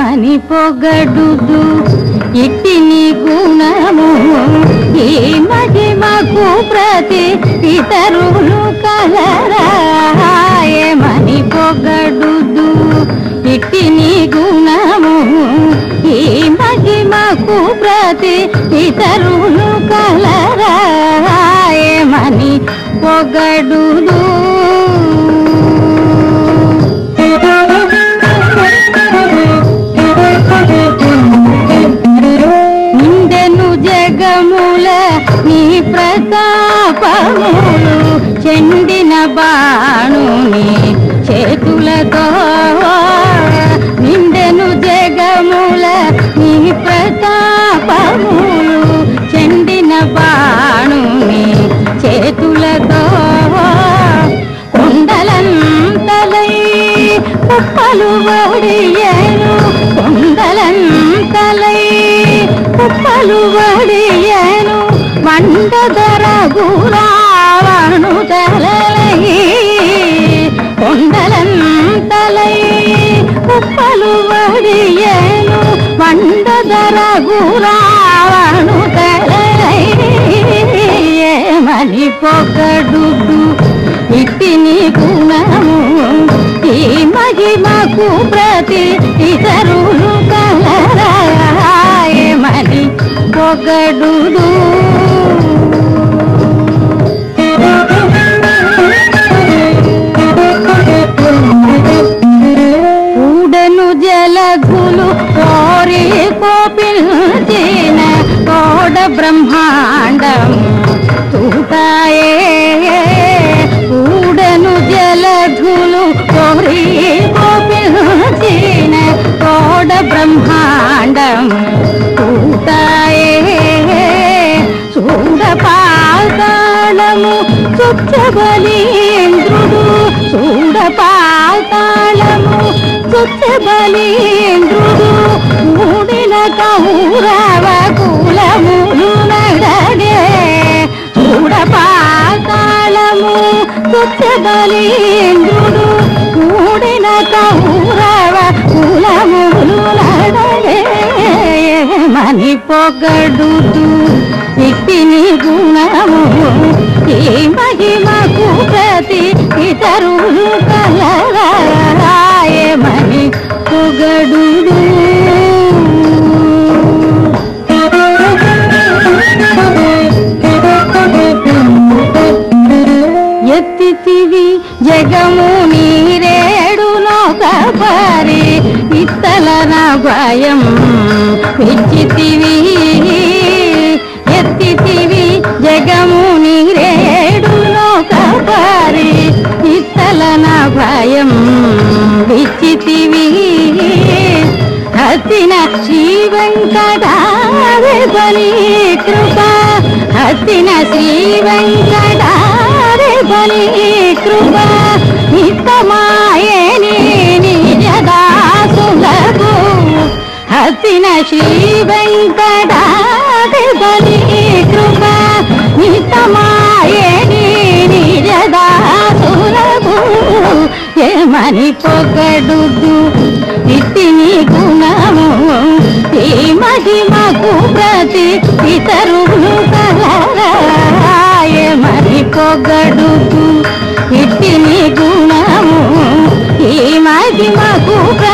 ఏమని పొగడుదు ఇట్టి నీ గుణము ఈ మహిమకు ప్రతి ఇతరులు కలరా ఏమని పొగడుదు ఇట్టి నీ గుణము ఈ మహిమకు ప్రతి ఇతరులు కలరా ఏమని పొగడుదు నిందెను జగముల నీ ప్రతాపములు చెండిన బాణుని చేతులతో నిందెను జగముల నీ ప్రతాపములు చెండిన బాణుని చేతులతో కొండలంతలై కుప్పలు వడియను కొండలంతలై కుప్పలు వడియను మండదర గురావణు తలలై కొండలంతలై కుప్పలు వడియను మండదర గురావణు తలలై ఏమని పొగడుదు ఇట్టి నీ గుణము ఈ మహిమకు ప్రతి ఇతరులు కలరాయమని పొగడుదు ఊడను జలధులు కోరి కోపిల్చిన కోడ బ్రహ్మాండం తూటాయే ఊడను జలధులు కోరి కోపిల్చిన కోడ బ్రహ్మాండం తూటాయే చూడ పాతాళము చుచ్చబలీంద్రుడు చూడ పాతాళము చుచ్చబలీంద్రుడు మూడిన కౌరవ కులములు నడగే చూడ పాతాళము చుచ్చబలీంద్రుడు మూడిన కౌరవ కులములు నడగే మని పొగడుదు ఇట్టి నీ గుణము ఈ మహిమకు ప్రతి ఇతరులు కలరాయమని పొగడుదు ఎత్తితివి జగము నీరేడు నోకపరి ఇత్తలన భయం పెంచితివి ఎత్తితివి జగము నీరేడు నోకపరి ఇత్తలన భయం విచ్చితివి హతిన శ్రీ వెంకటారి కృప హతిన శ్రీ వెంకటారి కృప నిత్తమాయని నిజదాసులకు హతిన శ్రీ వెంకటారి కృప నిత్తమాయని నిజదాసులకు ఏమని పొగడుదు ఇట్టి నీ గుణము ఈ మహిమకు ప్రతి ఇతరులు కలరాయమని పొగడుదు ఇట్టి నీ గుణము ఈ మహిమకు ప్రతి